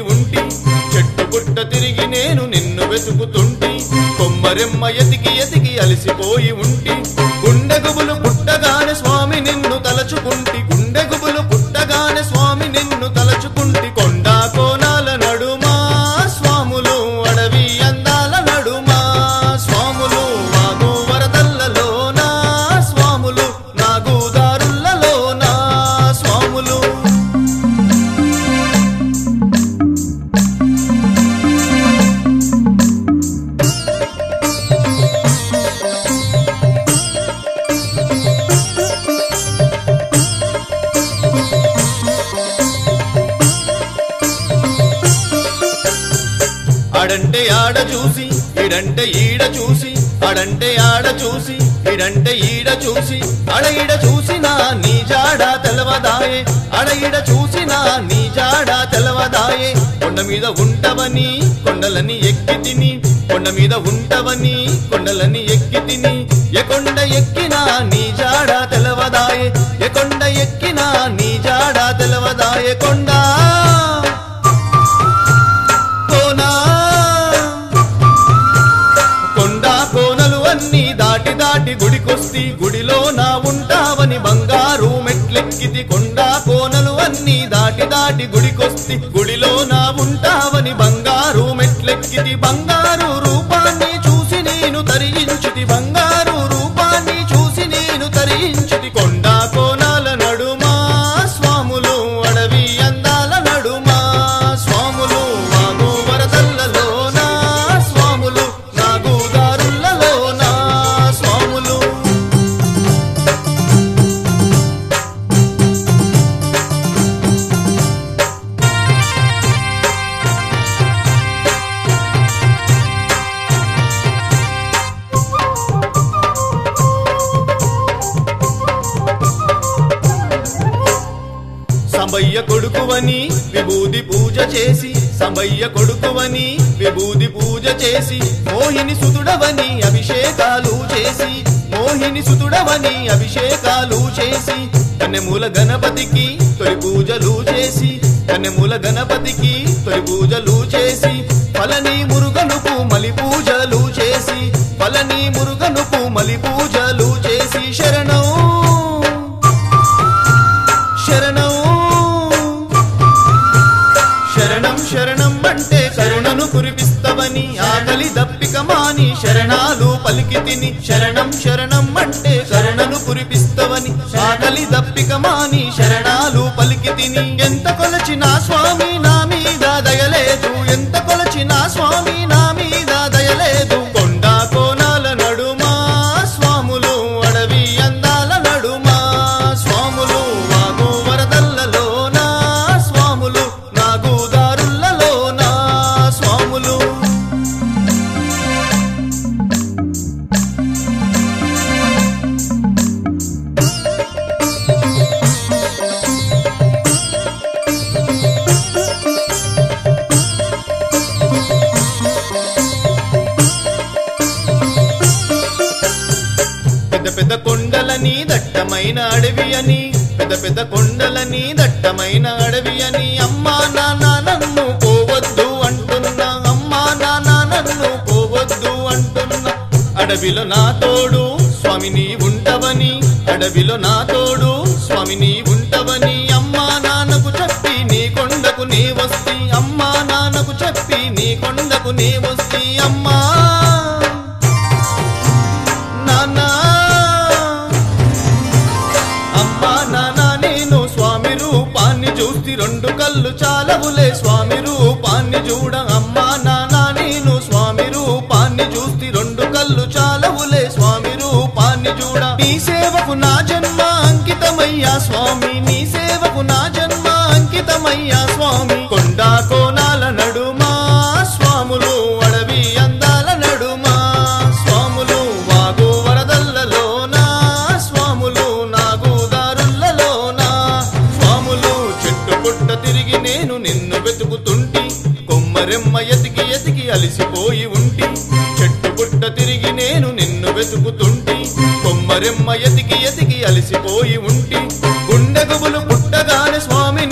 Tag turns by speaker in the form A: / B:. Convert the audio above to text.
A: ఉంటి చెట్టు పుట్ట తిరిగి నేను నిన్ను వెతుకుతుంటి కొమ్మరెమ్మ ఎతికి ఎతికి అలసిపోయి ఉంటి గుండె గుబులు పుట్టగానే స్వామి నిన్ను తలచుకుంటి గుండె గుబులు పుట్టగానే స్వామి నిన్ను తలచుకుంటి కొండా కోనాల నడుమా స్వాములు అడవి అందాల నడుమా స్వాములు వాగు వరదల్లలోనా స్వాములు నాగుదారులలోనా స్వాములు ఆడంటే ఆడ చూసి ఈడంటే ఈడ చూసి ఆడంటే ఆడ చూసి ఈడంటే ఈడ చూసి అడ ఈడ చూసినా నీ జాడ తెలవదాయే అడ ఈడ చూసినా నీ జాడ తెలవదాయే కొండ మీద ఉంటవని కొండలని ఎక్కి తిని కొండ మీద ఉంటవని కొండలని ఎక్కి తిని ఏ కొండ ఎక్కినా నీ జాడ తెలవదాయే ఏ కొండ ఎక్కినా నీ జాడ తెలవదాయే కొండ కోనా కొండ కోనలు అన్ని దాటి దాటి గుడికొస్తి గుడిలో నా ఉంటావని బంగారు మెట్లెక్కితి కొండ కోనలు అన్ని దాటి దాటి గుడికొస్తి గుడిలో నా ఉంటావని బంగారు మెట్లెక్కితి బంగారు రూపాన్ని చూసి నేను తరించితి బంగారు రూపాన్ని చూసి నేను తరించితి కొండ కోనాల నడుమా స్వాములు అడవి అందాల నడుమా స్వాములు వాగు వరదల్లలోనా స్వాములు నాగుదారులలోనా స్వాములు సంబయ్య కొడుకువని విభూది పూజ చేసి సంబయ్య కొడుకువని విభూది పూజ చేసి మోహిని సుతుడవని అభిషేకాలు చేసి మోహిని సుతుడవని అభిషేకాలు చేసి కన్నెమూల గణపతికి తొలి పూజలు చేసి కన్నెమూల గణపతికి తొలి పూజలు చేసి ఫలని మురుగనుకు మలి పూజలు చేసి ఫలని మురుగనుకు మలి పూజలు చేసి శరణం శరణం శరణం శరణం అంటే కరుణను కురిపిస్తవని ఆకలి దప్పిక మాని శరణాలు పలికి తిని శరణం శరణం అంటే కరుణను కురిపిస్తవని ఆకలి దప్పిక మాని శరణాలు పలికి తిని ఎంత కొలచిన స్వామి నా మీద దయలేదు ఎంత కొలచిన స్వామి నా మీద దయలేదు కొండ కోనాల నడుమా స్వాములు అడవి అందాల నడుమా స్వాములు వాగు వరదల్లలోనా స్వాములు నాగుదారులలోనా స్వాములు పెద్ద పెద్ద కొండలని దట్టమైన అడవి అని పెద్ద పెద్ద కొండలని దట్టమైన అడవి అని అమ్మా నాన్న నన్ను పోవద్దు అంటున్నా అమ్మా నాన్న నన్ను పోవద్దు అంటున్నా అడవిలో నా తోడు స్వామి నీ ఉంటవని అడవిలో నా తోడు స్వామి నీ ఉంటవని అమ్మా నాన్నకు చెప్పి నీ కొండకు నీ వస్తి అమ్మా నాన్నకు చెప్పి నీ కొండకు నీ వస్తి అమ్మా నాన్నా అమ్మా నాన్న నేను స్వామి రూపాన్ని చూసి రెండు కళ్ళు చాలవులే స్వామి రూపాన్ని చూడ అమ్మా నాన్న నేను స్వామి రూపాన్ని చూసి రెండు కళ్ళు చాలవులే స్వామి రూపాన్ని చూడ నీ సేవకు నా జన్మ అంకితమయ్యా స్వామి నీ సేవకు నా జన్మ అంకితమయ్యా స్వామి కొండా కోనాల నడుమా స్వాములు అడవి అందాల నడుమా స్వాములు వాగు వరదల్లలోనా స్వాములు నాగుదారులలోనా స్వాములు చెట్టు పుట్ట తిరిగి నేను నిన్ను వెతుకుతుంటి కొమ్మరెమ్మ ఎతికి ఎతికి అలిసిపోయి ఉంటి చెట్టు పుట్ట తిరిగి నేను నిన్ను వెతుకుతుంటి కొమ్మరెమ్మ ఎతికి ఎతికి అలిసిపోయి ఉంటి గుండె గుబులు పుట్టగానే స్వామి